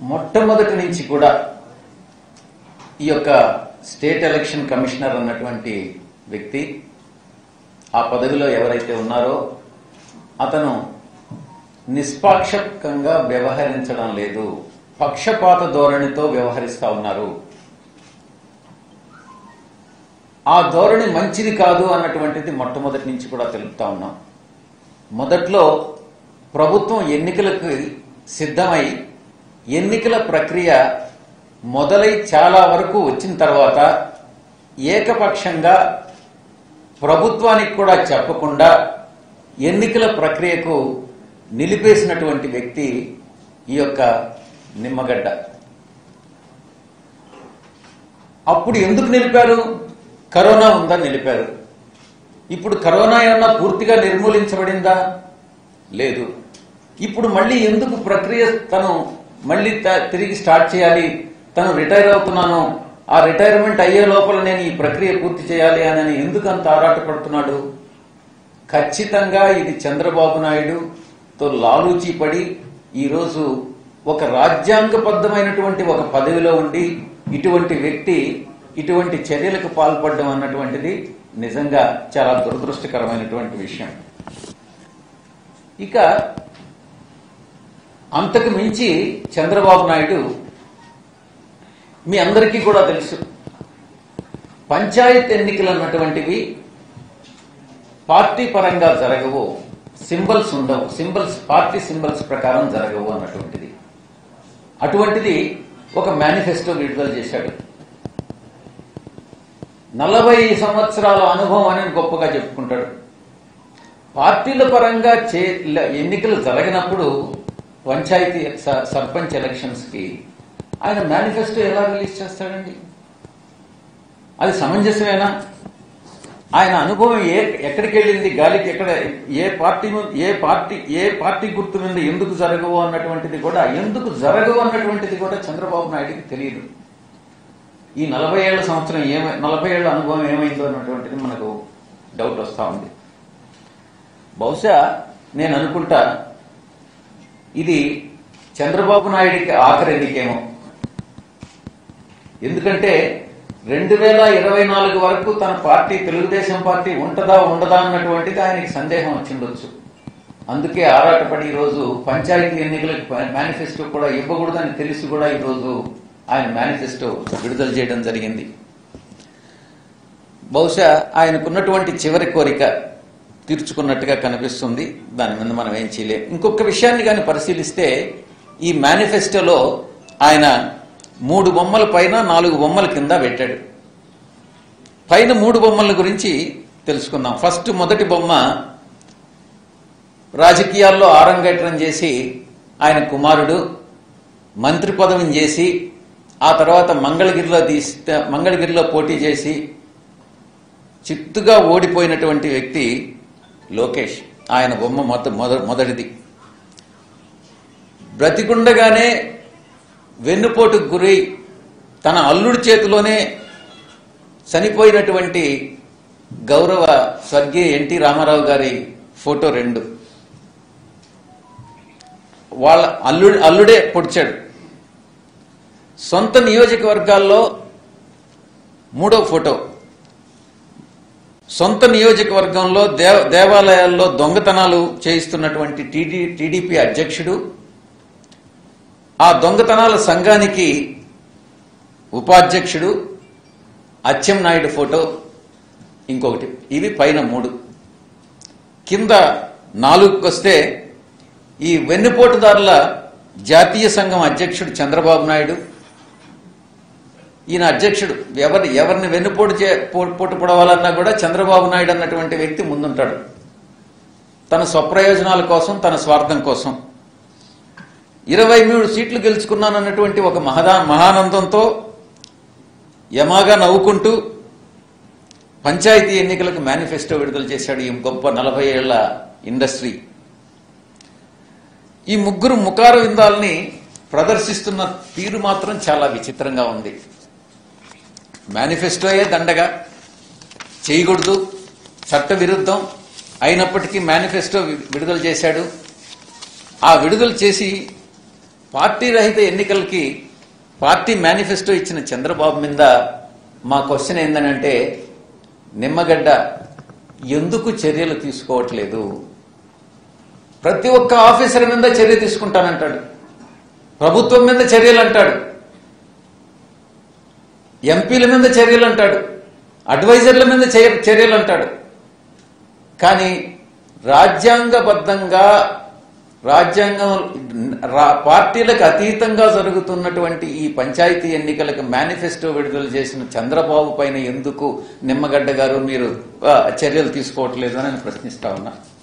మొట్టమొదటి నుంచి కూడా ఈ యొక్క స్టేట్ ఎలక్షన్ కమిషనర్ అన్నటువంటి వ్యక్తి ఆ పదవిలో ఎవరైతే ఉన్నారో అతను నిష్పాక్షకంగా వ్యవహరించడం లేదు పక్షపాత ధోరణితో వ్యవహరిస్తా ఉన్నారు ఆ ధోరణి మంచిది కాదు అన్నటువంటిది మొట్టమొదటి నుంచి కూడా తెలుపుతా ఉన్నాం మొదట్లో ప్రభుత్వం ఎన్నికలకు సిద్ధమై ఎన్నికల ప్రక్రియ మొదలై చాలా వరకు వచ్చిన తర్వాత ఏకపక్షంగా ప్రభుత్వానికి కూడా చెప్పకుండా ఎన్నికల ప్రక్రియకు నిలిపేసినటువంటి వ్యక్తి ఈ యొక్క నిమ్మగడ్డ అప్పుడు ఎందుకు నిలిపారు కరోనా ఉందని నిలిపారు ఇప్పుడు కరోనా ఏమన్నా పూర్తిగా నిర్మూలించబడిందా లేదు ఇప్పుడు మళ్ళీ ఎందుకు ప్రక్రియ తను మళ్ళీ త- తిరిగి స్టార్ట్ చేయాలి తను రిటైర్ అవుతున్నాను ఆ రిటైర్మెంట్ అయ్యే లోపల నేను ఈ ప్రక్రియ పూర్తి చేయాలి అని ఎందుకు అంత ఆరాటపడుతున్నాడు ఖచ్చితంగా ఇది చంద్రబాబు నాయుడుతో లాలూచీ పడి ఈరోజు ఒక రాజ్యాంగబద్ధమైనటువంటి ఒక పదవిలో ఉండి ఇటువంటి వ్యక్తి ఇటువంటి చర్యలకు పాల్పడడం అన్నటువంటిది నిజంగా చాలా దురదృష్టకరమైనటువంటి విషయం ఇక అంతకు మించి చంద్రబాబు నాయుడు మీ అందరికీ కూడా తెలుసు పంచాయత్ ఎన్నికలు అన్నటువంటివి పార్టీ పరంగా జరగవు సింబల్స్ ఉండవు సింబల్స్ పార్టీ సింబల్స్ ప్రకారం జరగవు అన్నటువంటిది అటువంటిది ఒక మేనిఫెస్టో విడుదల చేశాడు నలభై సంవత్సరాల అనుభవం అని గొప్పగా చెప్పుకుంటాడు పార్టీల పరంగా చే ల- ఎన్నికలు జరగనప్పుడు పంచాయతీ స- సర్పంచ్ ఎలక్షన్స్ కి ఆయన మేనిఫెస్టో ఎలా రిలీజ్ చేస్తాడండి అది సమంజసమేనా ఆయన అనుభవం ఏ ఎక్కడికి వెళ్ళింది గాలికి ఎక్కడ ఏ పార్టీ ము- ఏ పార్టీ ఏ పార్టీ గుర్తు మీద ఎందుకు జరగవు అన్నటువంటిది కూడా ఎందుకు జరగవు అన్నటువంటిది కూడా చంద్రబాబు నాయుడికి తెలియదు ఈ నలభై ఏళ్ల సంవత్సరం ఏమై నలభై ఏళ్ల అనుభవం ఏమైందో అన్నటువంటిది మనకు డౌట్ వస్తా ఉంది బహుశా నేను అనుకుంటా ఇది చంద్రబాబు నాయుడికి ఆఖరి ఎన్నికేమో ఎందుకంటే రెండు వేల ఇరవై నాలుగు వరకు తన పార్టీ తెలుగుదేశం పార్టీ ఉంటదా ఉండదా అన్నటువంటిది ఆయనకి సందేహం వచ్చిండొచ్చు అందుకే ఆరాటపడి ఈరోజు పంచాయతీ ఎన్నికలకు మేనిఫెస్టో కూడా ఇవ్వకూడదని తెలిసి కూడా ఈరోజు ఆయన మేనిఫెస్టో విడుదల చేయడం జరిగింది బహుశా ఆయనకున్నటువంటి చివరి కోరిక తీర్చుకున్నట్టుగా కనిపిస్తుంది దాని మీద మనం ఏం చేయలేం ఇంకొక విషయాన్ని కానీ పరిశీలిస్తే ఈ మేనిఫెస్టోలో ఆయన మూడు బొమ్మల పైన నాలుగు బొమ్మల కింద పెట్టాడు పైన మూడు బొమ్మల గురించి తెలుసుకుందాం ఫస్ట్ మొదటి బొమ్మ రాజకీయాల్లో ఆరంగేట్రం చేసి ఆయన కుమారుడు మంత్రి పదవిని చేసి ఆ తర్వాత మంగళగిరిలో తీస్తే మంగళగిరిలో పోటీ చేసి చిత్తుగా ఓడిపోయినటువంటి వ్యక్తి లోకేష్ ఆయన బొమ్మ మొద మొద- మొదటిది బ్రతికుండగానే వెన్నుపోటుకు గురై తన అల్లుడి చేతిలోనే చనిపోయినటువంటి గౌరవ స్వర్గీయ ఎన్టీ రామారావు గారి ఫోటో రెండు వాళ్ళ అల్లుడు అల్లుడే పొడిచాడు సొంత నియోజకవర్గాల్లో మూడో ఫోటో సొంత నియోజకవర్గంలో దేవ దేవాలయాల్లో దొంగతనాలు చేయిస్తున్నటువంటి టీడీ టీడీపీ అధ్యక్షుడు ఆ దొంగతనాల సంఘానికి ఉపాధ్యక్షుడు అచ్చెం నాయుడు ఫోటో ఇంకొకటి ఇవి పైన మూడు కింద నాలుగుకి వస్తే ఈ వెన్నుపోటుదారుల జాతీయ సంఘం అధ్యక్షుడు చంద్రబాబు నాయుడు ఈయన అధ్యక్షుడు ఎవరి ఎవరిని వెన్నుపోటు చే పో- పోటు పొడవాలన్నా కూడా చంద్రబాబు నాయుడు అన్నటువంటి వ్యక్తి ముందుంటాడు తన స్వప్రయోజనాల కోసం తన స్వార్థం కోసం ఇరవై మూడు సీట్లు గెలుచుకున్నానన్నటువంటి ఒక మహదా మహానందంతో యమాగా నవ్వుకుంటూ పంచాయతీ ఎన్నికలకు మేనిఫెస్టో విడుదల చేశాడు ఈ గొప్ప నలభై ఏళ్ల ఇండస్ట్రీ ఈ ముగ్గురు ముఖార విందాల్ని ప్రదర్శిస్తున్న తీరు మాత్రం చాలా విచిత్రంగా ఉంది మేనిఫెస్టోయే దండగా చేయకూడదు చట్ట విరుద్ధం అయినప్పటికీ మేనిఫెస్టో వి- విడుదల చేశాడు ఆ విడుదల చేసి పార్టీ రహిత ఎన్నికలకి పార్టీ మేనిఫెస్టో ఇచ్చిన చంద్రబాబు మీద మా క్వశ్చన్ ఏంటంటే నిమ్మగడ్డ ఎందుకు చర్యలు తీసుకోవట్లేదు ప్రతి ఒక్క ఆఫీసర్ మీద చర్య తీసుకుంటానంటాడు ప్రభుత్వం మీద చర్యలు అంటాడు ఎంపీల మీద చర్యలు అంటాడు అడ్వైజర్ల మీద చర్య- చర్యలు అంటాడు కానీ రాజ్యాంగబద్ధంగా రాజ్యాంగం రా- పార్టీలకు అతీతంగా జరుగుతున్నటువంటి ఈ పంచాయతీ ఎన్నికలకు మేనిఫెస్టో విడుదల చేసిన చంద్రబాబు పైన ఎందుకు నిమ్మగడ్డ గారు మీరు ఆ, చర్యలు తీసుకోవట్లేదు అని నేను ప్రశ్నిస్తా ఉన్నా